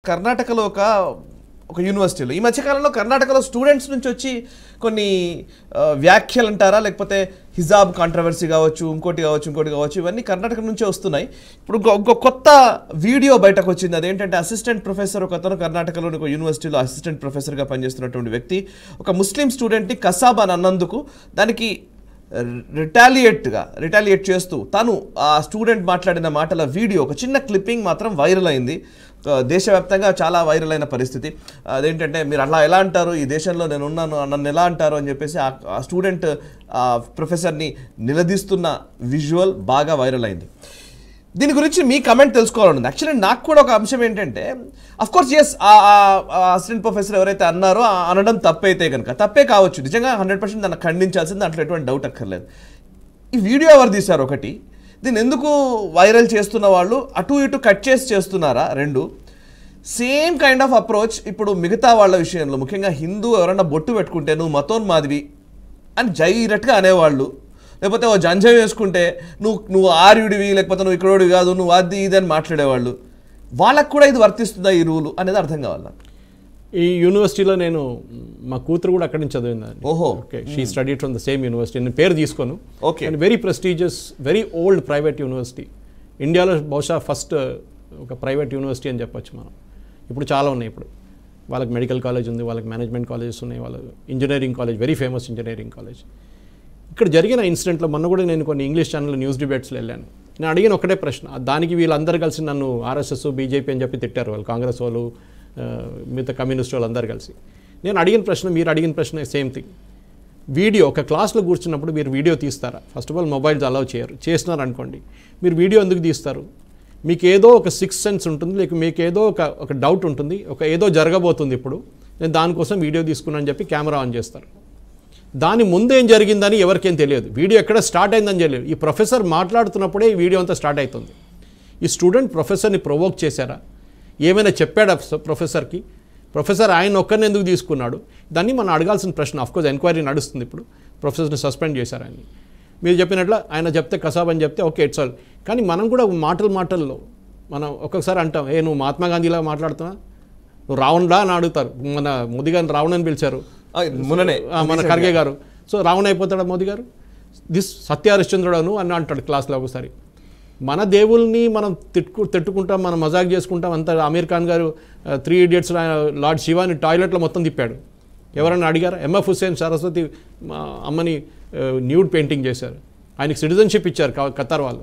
కర్ణాటకలో ఒక ఒక యూనివర్సిటీలో ఈ మధ్యకాలంలో కర్ణాటకలో స్టూడెంట్స్ నుంచి వచ్చి కొన్ని ఆ, వ్యాఖ్యలు అంటారా లేకపోతే హిజాబ్ కాంట్రవర్సీ కావచ్చు ఇంకోటి కావచ్చు ఇంకోటి కావచ్చు ఇవన్నీ కర్ణాటక నుంచే వస్తున్నాయి ఇప్పుడు ఇంకో- ఇంకో కొత్త వీడియో బయటకు వచ్చింది అదేంటంటే అసిస్టెంట్ ప్రొఫెసర్ ఒక అతను కర్ణాటకలోని ఒక యూనివర్సిటీలో అసిస్టెంట్ ప్రొఫెసర్గా పనిచేస్తున్నటువంటి వ్యక్తి ఒక ముస్లిం స్టూడెంట్ని కసాబ్ అని అన్నందుకు దానికి రిటాలియేట్గా రిటాలియేట్ చేస్తూ తను ఆ స్టూడెంట్ మాట్లాడిన మాటల వీడియో ఒక చిన్న క్లిప్పింగ్ మాత్రం వైరల్ అయింది ఒక దేశవ్యాప్తంగా చాలా వైరల్ అయిన పరిస్థితి అదేంటంటే మీరు అలా ఎలా అంటారు ఈ దేశంలో నేను ఉన్నాను నన్ను ఎలా అంటారు అని చెప్పేసి ఆ- ఆ స్టూడెంట్ ఆ ప్రొఫెసర్ని నిలదీస్తున్న విజువల్ బాగా వైరల్ అయింది దీని గురించి మీ కమెంట్ తెలుసుకోవాలని యాక్చువల్లీ నాకు కూడా ఒక అంశం ఏంటంటే అఫ్ కోర్స్ ఎస్ ఆ అసిస్టెంట్ ప్రొఫెసర్ ఎవరైతే అన్నారో ఆ అనడం తప్పైతే కనుక తప్పే కావచ్చు నిజంగా హండ్రెడ్ పర్సెంట్ దాన్ని ఖండించాల్సింది దాంట్లో ఎటువంటి డౌట్ అక్కర్లేదు ఈ వీడియో ఎవరు తీశారు ఒకటి దీన్ని ఎందుకు వైరల్ చేస్తున్న వాళ్ళు అటు ఇటు కట్ చేసి చేస్తున్నారా రెండు సేమ్ కైండ్ ఆఫ్ అప్రోచ్ ఇప్పుడు మిగతా వాళ్ళ విషయంలో ముఖ్యంగా హిందూ ఎవరన్నా బొట్టు పెట్టుకుంటే నువ్వు మతోన్మాదివి అని డైరెక్ట్గా అనేవాళ్ళు లేకపోతే ఓ జంజం వేసుకుంటే నువ్వు నువ్వు ఆర్యుడివి లేకపోతే నువ్వు ఇక్కడోడివి కాదు నువ్వు అది ఇది అని మాట్లాడేవాళ్ళు వాళ్ళకు కూడా ఇది వర్తిస్తుందా ఈ రూలు అనేది అర్థం కావాలి నాకు. ఈ యూనివర్సిటీలో నేను మా కూతురు కూడా అక్కడి నుంచి చదివిందండి ఓహో okay she study from the same university నేను పేరు తీసుకోను Okay. And very prestigious very old private university ఇండియాలో బహుశా ఫస్ట్ ఒక ప్రైవేట్ యూనివర్సిటీ అని చెప్పొచ్చు మనం ఇప్పుడు చాలా ఉన్నాయి ఇప్పుడు వాళ్ళకి మెడికల్ కాలేజ్ ఉంది వాళ్ళకి మేనేజ్మెంట్ కాలేజెస్ ఉన్నాయి వాళ్ళ engineering college very famous engineering college ఇక్కడ జరిగిన ఇన్సిడెంట్లో మొన్న కూడా నేను కొన్ని ఇంగ్లీష్ ఛానల్ న్యూస్ డిబేట్స్లో వెళ్ళాను నేను అడిగిన ఒకటే ప్రశ్న దానికి వీళ్ళందరూ కలిసి నన్ను ఆర్ఎస్ఎస్ బీజేపీ అని చెప్పి తిట్టారు వాళ్ళు కాంగ్రెస్ వాళ్ళు ఆ, మిగతా కమ్యూనిస్ట్ వాళ్ళు అందరు కలిసి నేను అడిగిన ప్రశ్న మీరు అడిగిన ప్రశ్న సేమ్ థింగ్ వీడియో ఒక క్లాస్లో కూర్చున్నప్పుడు మీరు వీడియో తీస్తారా first of all mobiles allow చేయరు చేస్తున్నారు అనుకోండి మీరు వీడియో ఎందుకు తీస్తారు మీకు ఏదో ఒక సిక్స్ సెన్స్ ఉంటుంది లేక మీకు ఏదో ఒక ఒక డౌట్ ఉంటుంది ఒక ఏదో జరగబోతుంది ఇప్పుడు నేను దానికోసం వీడియో తీసుకున్నాను చెప్పి కెమెరా ఆన్ చేస్తారు దాని ముందు ఏం జరిగిందని ఎవరికేం తెలియదు వీడియో ఎక్కడ స్టార్ట్ అయిందని తెలియదు ఈ ప్రొఫెసర్ మాట్లాడుతున్నప్పుడే ఈ వీడియో అంతా స్టార్ట్ అవుతుంది ఈ స్టూడెంట్ ప్రొఫెసర్ని ప్రొవోక్ చేశారా ఏమైనా చెప్పాడా స- ప్రొఫెసర్కి ప్రొఫెసర్ ఆయన ఒక్కరిని ఎందుకు తీసుకున్నాడు దాన్ని మనం అడగాల్సిన ప్రశ్న అఫ్కోర్స్ ఎంక్వైరీ నడుస్తుంది ఇప్పుడు ప్రొఫెసర్ని సస్పెండ్ చేశారు ఆయన్ని మీరు చెప్పినట్లు ఆయన చెప్తే కసాబ్ అని చెప్తే ఓకే ఇట్స్ ఆల్ కానీ మనం కూడా మాటలు మాటల్లో మనం ఒక్కొక్కసారి అంటాం ఏ నువ్వు మహాత్మా గాంధీలా మాట్లాడుతున్నా నువ్వు రావణ్లా అని అడుగుతారు మన మోదీ గారిని రావణ్ అని పిలిచారు ఆ, మొన్ననే ఆ, మన ఖర్గే గారు సో రావణ అయిపోతాడా మోదీ గారు దిస్ సత్య హరిశ్చంద్రుడను అని అంటాడు క్లాస్లో ఒకసారి మన దేవుల్ని మనం తిట్టుకు తిట్టుకుంటాం మనం మజాక్ చేసుకుంటాం అంత అమీర్ ఖాన్ గారు త్రీ ఇడియట్స్ లార్డ్ శివాని టాయిలెట్లో మొత్తం తిప్పాడు ఎవరన్నా అడిగారా ఎంఎఫ్ హుస్సేన్ సరస్వతి మా అమ్మని న్యూడ్ పెయింటింగ్ చేశారు ఆయనకి సిటిజన్షిప్ ఇచ్చారు క- ఖతార్ వాళ్ళు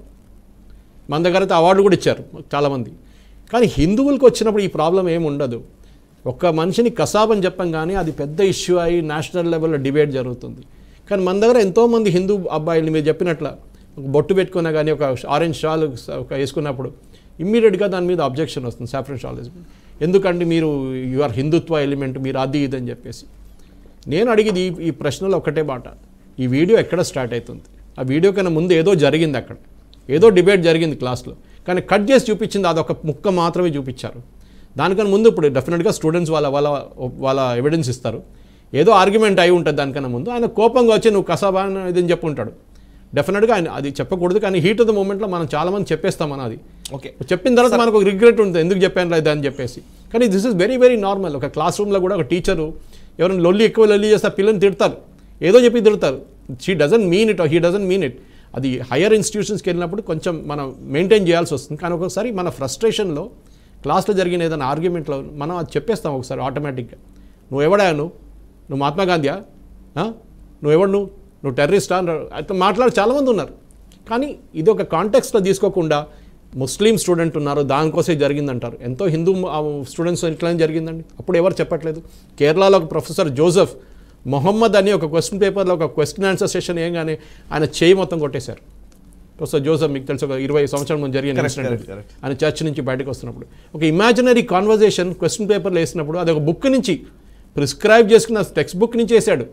మన దగ్గర అయితే అవార్డు కూడా ఇచ్చారు చాలామంది కానీ హిందువులకు వచ్చినప్పుడు ఈ ప్రాబ్లం ఏమి ఉండదు ఒక్క మనిషిని కసాబ్ అని చెప్పం కానీ అది పెద్ద ఇష్యూ అయి నేషనల్ లెవెల్లో డిబేట్ జరుగుతుంది కానీ మన దగ్గర ఎంతోమంది హిందూ అబ్బాయిలు మీరు చెప్పినట్ల ఒక బొట్టు పెట్టుకున్నా కానీ ఒక ఆరెంజ్ షాల్ ఒక వేసుకున్నప్పుడు ఇమ్మీడియట్గా దాని మీద అబ్జెక్షన్ వస్తుంది సాఫ్రన్ షాల్ వేసుకుని ఎందుకంటే మీరు యు ఆర్ హిందుత్వ ఎలిమెంట్ మీరు అది ఇది అని చెప్పేసి నేను అడిగేది ఈ ఈ ప్రశ్నలో ఒకటే బాట ఈ వీడియో ఎక్కడ స్టార్ట్ అవుతుంది ఆ వీడియో కన్నా ముందు ఏదో జరిగింది అక్కడ ఏదో డిబేట్ జరిగింది క్లాస్లో కానీ కట్ చేసి చూపించింది అదొక ముక్క మాత్రమే చూపించారు దానికన్నా ముందు ఇప్పుడు డెఫినెట్గా స్టూడెంట్స్ వాళ్ళ వాళ్ళ వాళ్ళ ఎవిడెన్స్ ఇస్తారు ఏదో ఆర్గ్యుమెంట్ అయి ఉంటుంది దానికన్నా ముందు ఆయన కోపంగా వచ్చి నువ్వు కసాబా అని ఇదని చెప్పుంటాడు డెఫినెట్గా ఆయన అది చెప్పకూడదు కానీ హీట్ ఆఫ్ ద మూమెంట్లో మనం చాలామంది చెప్పేస్తాం మన అది ఓకే చెప్పిన తర్వాత మనకు ఒక రిగ్రెట్ ఉంటుంది ఎందుకు చెప్పాను లేదా అని చెప్పేసి కానీ this is very very normal ఒక క్లాస్ రూమ్లో కూడా ఒక టీచరు ఎవరైనా లొల్లి ఎక్కువ లొల్లి చేస్తే ఆ పిల్లల్ని తిడతారు ఏదో చెప్పి తిడతారు she doesn't mean it he doesn't mean it అది హయ్యర్ ఇన్స్టిట్యూషన్స్కి వెళ్ళినప్పుడు కొంచెం మనం మెయింటైన్ చేయాల్సి వస్తుంది కానీ ఒక్కొక్కసారి మన ఫ్రస్ట్రేషన్లో క్లాస్లో జరిగిన ఏదైనా ఆర్గ్యుమెంట్లో మనం అది చెప్పేస్తాం ఒకసారి ఆటోమేటిక్గా నువ్వు ఎవడా నువ్వు నువ్వు మహాత్మా గాంధీయా ఆ? నువ్వు ఎవడు నువ్వు నువ్వు టెర్రరిస్టా అని అట్లా మాట్లాడే చాలామంది ఉన్నారు కానీ ఇది ఒక కాంటెక్స్లో తీసుకోకుండా ముస్లిం స్టూడెంట్ ఉన్నారు దానికోసమే జరిగిందంటారు ఎంతో హిందూ స్టూడెంట్స్ ఇట్లానే జరిగిందండి అప్పుడు ఎవరు చెప్పట్లేదు కేరళలో ఒక ప్రొఫెసర్ జోసెఫ్ మొహమ్మద్ అని ఒక క్వశ్చన్ పేపర్లో ఒక క్వశ్చన్ ఆన్సర్ సెషన్ ఏంగానే ఆయన చేయి మొత్తం కొట్టేశారు ప్రొఫెసర్ జోసెఫ్ మీకు తెలుసు ఒక ఇరవై సంవత్సరాల ముందు జరిగిన Correct, ఇన్సిడెంట్ correct, correct. ఆయన చర్చ్ నుంచి బయటకు వస్తున్నప్పుడు ఒక ఇమాజినరీ కాన్వర్జేషన్ క్వశ్చన్ పేపర్లో వేసినప్పుడు అది ఒక బుక్ నుంచి ప్రిస్క్రైబ్ చేసుకున్న టెక్స్ట్ బుక్ నుంచి వేసాడు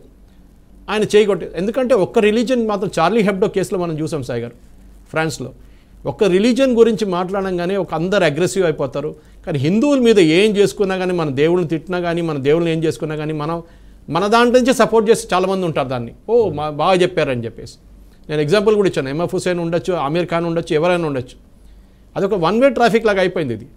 ఆయన చేయగొట్టే ఎందుకంటే ఒక్క రిలీజన్ మాత్రం చార్లీ హెబ్డో కేసులో మనం చూసాం సాయి గారు ఫ్రాన్స్లో ఒక్క రిలీజన్ గురించి మాట్లాడంగానే ఒక అందరు అగ్రెసివ్ అయిపోతారు కానీ హిందువుల మీద ఏం చేసుకున్నా కానీ మన దేవుళ్ళని తిట్టినా కానీ మన దేవుళ్ళని ఏం చేసుకున్నా కానీ మనం మన దాంట్లో నుంచి సపోర్ట్ చేసి చాలామంది ఉంటారు దాన్ని ఓ మా బాగా చెప్పారని చెప్పేసి నేను ఎగ్జాంపుల్ కూడా ఇచ్చాను ఎంఎఫ్ హుసేన్ ఉండొచ్చు ఆమీర్ ఖాన్ ఉండొచ్చు ఎవరైనా ఉండొచ్చు అదొక వన్ వే ట్రాఫిక్ లాగా అయిపోయింది ఇది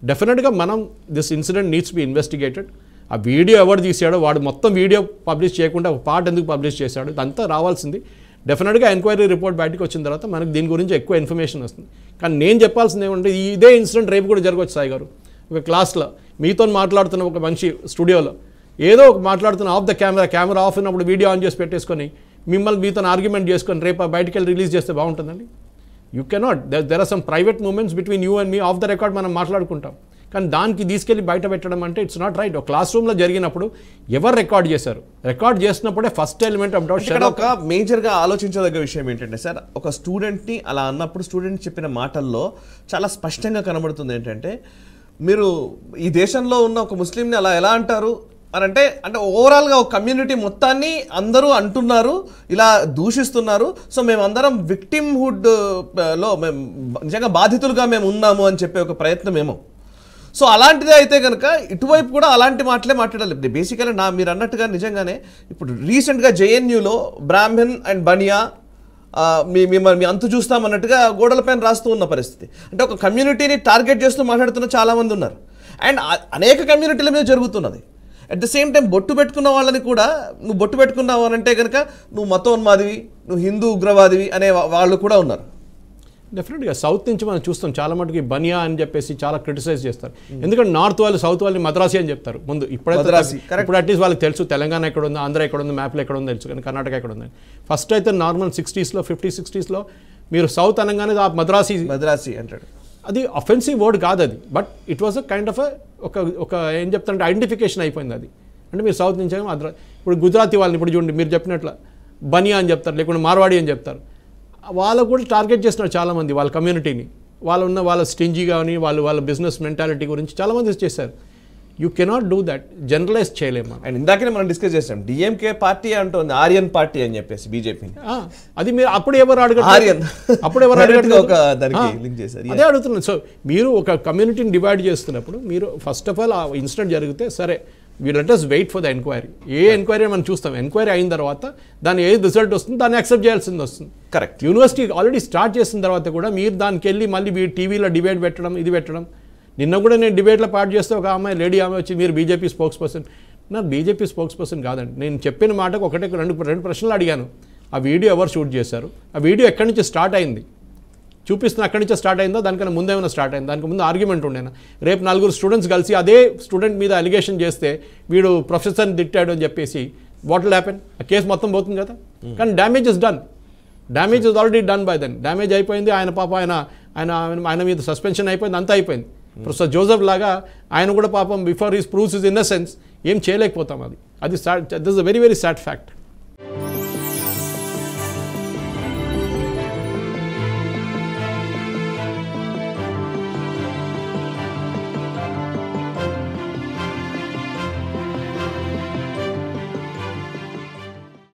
డెఫినెట్గా మనం this incident needs be investigated ఆ వీడియో ఎవరు తీసాడో వాడు మొత్తం వీడియో పబ్లిష్ చేయకుండా ఒక పార్ట్ ఎందుకు పబ్లిష్ చేశాడు ఇదంతా రావాల్సింది డెఫినెట్గా ఎంక్వైరీ రిపోర్ట్ బయటకు వచ్చిన తర్వాత మనకు దీని గురించి ఎక్కువ ఇన్ఫర్మేషన్ వస్తుంది కానీ నేను చెప్పాల్సింది ఏమంటే ఈ- ఇదే ఇన్సిడెంట్ రేపు కూడా జరగవచ్చు సాయి గారు ఒక క్లాస్లో మీతో మాట్లాడుతున్న ఒక మనిషి స్టూడియోలో ఏదో ఒక మాట్లాడుతున్న off the camera camera off ఉన్నప్పుడు వీడియో ఆన్ చేసి పెట్టేసుకొని మిమ్మల్ని మీతో ఆర్గ్యుమెంట్ చేసుకొని రేపు బయటికి వెళ్ళి రిలీజ్ చేస్తే బాగుంటుందండి you cannot there are some private moments between you and me off the record మనం మాట్లాడుకుంటాం కానీ దానికి తీసుకెళ్ళి బయట పెట్టడం అంటే ఇట్స్ నాట్ రైట్ ఒక క్లాస్ రూమ్లో జరిగినప్పుడు ఎవరు రికార్డ్ చేశారు రికార్డ్ చేసినప్పుడే ఫస్ట్ ఎలిమెంట్ ఆఫ్ డౌట్ ఇక్కడ ఒక మేజర్ గా ఆలోచించదగ్గ విషయం ఏంటంటే సార్ ఒక స్టూడెంట్ ని అలా అన్నప్పుడు స్టూడెంట్ చెప్పిన మాటల్లో చాలా స్పష్టంగా కనబడుతుంది ఏంటంటే మీరు ఈ దేశంలో ఉన్న ఒక ముస్లింని అలా ఎలా అంటారు అని అంటే అంటే ఓవరాల్ గా ఒక కమ్యూనిటీ మొత్తాన్ని అందరూ అంటున్నారు ఇలా దూషిస్తున్నారు సో మేమందరం విక్టిమ్హుడ్ లో మేము నిజంగా బాధితులుగా మేము ఉన్నాము అని చెప్పే ఒక ప్రయత్నం ఏమో సో అలాంటిదే అయితే కనుక ఇటువైపు కూడా అలాంటి మాటలే మాట్లాడాలి బేసికలీ నా మీరు అన్నట్టుగా నిజంగానే ఇప్పుడు రీసెంట్గా జేఎన్యూలో బ్రాహ్మణ్ అండ్ బనియా ఆ, మీ మిమ్మల్ని మీ అంతు చూస్తామన్నట్టుగా గోడలపైన రాస్తూ ఉన్న పరిస్థితి అంటే ఒక కమ్యూనిటీని టార్గెట్ చేస్తూ మాట్లాడుతున్న చాలామంది ఉన్నారు అండ్ ఆ- అనేక కమ్యూనిటీల మీద జరుగుతున్నది అట్ ద సేమ్ టైం బొట్టు పెట్టుకున్న వాళ్ళని కూడా నువ్వు బొట్టు పెట్టుకున్నావు అని అంటే కనుక నువ్వు మతోన్మాదివి నువ్వు హిందూ ఉగ్రవాదివి అనే వా- వాళ్ళు కూడా ఉన్నారు డెఫినెట్గా సౌత్ నుంచి మనం చూస్తాం చాలా మటుకి బనియా అని చెప్పేసి చాలా క్రిటిసైజ్ చేస్తారు ఎందుకంటే నార్త్ వాళ్ళు సౌత్ వాళ్ళని మద్రాసి అని చెప్తారు ముందు ఇప్పుడైతే మద్రాసి, correct. ఇప్పుడు అట్లీస్ట్ వాళ్ళకి తెలుసు తెలంగాణ ఎక్కడ ఉందో ఆంధ్ర ఎక్కడ ఉందో మ్యాప్లో ఎక్కడ ఉందో తెలుసు కానీ కర్ణాటక ఎక్కడ ఉంది ఫస్ట్ అయితే నార్మల్ సిక్స్టీస్లో ఫిఫ్టీ సిక్స్టీస్లో మీరు సౌత్ అనగానే ఆ మద్రాసి మద్రాసి అంటాడు అది అఫెన్సివ్ వర్డ్ కాదు అది but it was a kind of ఒక ఒక ఏం చెప్తారంటే ఐడెంటిఫికేషన్ అయిపోయింది అది అంటే మీరు సౌత్ నుంచి ఏమో మద్రా ఇప్పుడు గుజరాతీ వాళ్ళని ఇప్పుడు చూడండి మీరు చెప్పినట్లు బనియా అని చెప్తారు లేకుంటే మార్వాడి అని చెప్తారు వాళ్ళకు కూడా టార్గెట్ చేస్తున్నారు చాలామంది వాళ్ళ కమ్యూనిటీని వాళ్ళు ఉన్న వాళ్ళ స్టింజీ కానీ వాళ్ళు వాళ్ళ బిజినెస్ మెంటాలిటీ గురించి చాలామంది చేశారు you cannot do that generalise చేయలేము మనం అండ్ ఇందాకనే మనం డిస్కస్ చేసాం డిఎంకే పార్టీ అంటుంది ఆర్యన్ పార్టీ అని చెప్పేసి బీజేపీని ఆ, అది మీరు అప్పుడు ఎవరు అడగట్లేదు ఆర్యన్. అప్పుడు ఎవరు Direct గా అడగట్లేదు ఒక దానికి ఆ, link చేశారు. అదే అడుగుతున్నాను సో మీరు ఒక కమ్యూనిటీని డివైడ్ చేస్తున్నప్పుడు మీరు ఫస్ట్ ఆఫ్ ఆల్ ఆ ఇన్సిడెంట్ జరిగితే సరే we let us wait for the enquiry ఏ ఎంక్వైరీ మనం చూస్తాం ఎంక్వైరీ అయిన తర్వాత దాని ఏ రిజల్ట్ వస్తుంది దాన్ని యాక్సెప్ట్ చేయాల్సింది వస్తుంది కరెక్ట్ యూనివర్సిటీ ఆల్రెడీ స్టార్ట్ చేసిన తర్వాత కూడా మీరు దానికి వెళ్ళి మళ్ళీ మీరు టీవీలో డిబేట్ పెట్టడం ఇది పెట్టడం నిన్న కూడా నేను డిబేట్లో పార్ట్ చేస్తే ఒక అమ్మాయి లేడీ ఆమె వచ్చి మీరు బీజేపీ స్పోక్స్ పర్సన్ నా బీజేపీ స్పోక్స్ పర్సన్ కాదండి నేను చెప్పిన మాటకు ఒకటే రెండు రెండు ప్రశ్నలు అడిగాను ఆ వీడియో ఎవరు షూట్ చేశారు ఆ వీడియో ఎక్కడి నుంచి స్టార్ట్ అయింది చూపిస్తున్న అక్కడి నుంచే స్టార్ట్ అయిందా దానికన్నా ముందు ఏమైనా స్టార్ట్ అయింది దానికి ముందు ఆర్గ్యుమెంట్ ఉండేనా రేపు నలుగురు స్టూడెంట్స్ కలిసి అదే స్టూడెంట్ మీద అలిగేషన్ చేస్తే వీడు ప్రొఫెసర్ని తిట్టాడు అని చెప్పేసి వాట్ విల్ హ్యాపెన్ ఆ కేసు మొత్తం పోతుంది కదా కానీ damage is done damage is already done by then damage అయిపోయింది ఆయన పాప ఆయన ఆయన ఆయన మీద సస్పెన్షన్ అయిపోయింది అంతా అయిపోయింది ప్రొఫెసర్ జోసెఫ్ లాగా ఆయన కూడా పాపం before he's proves his innocence ఏం చేయలేకపోతాం అది అది this a very very sad fact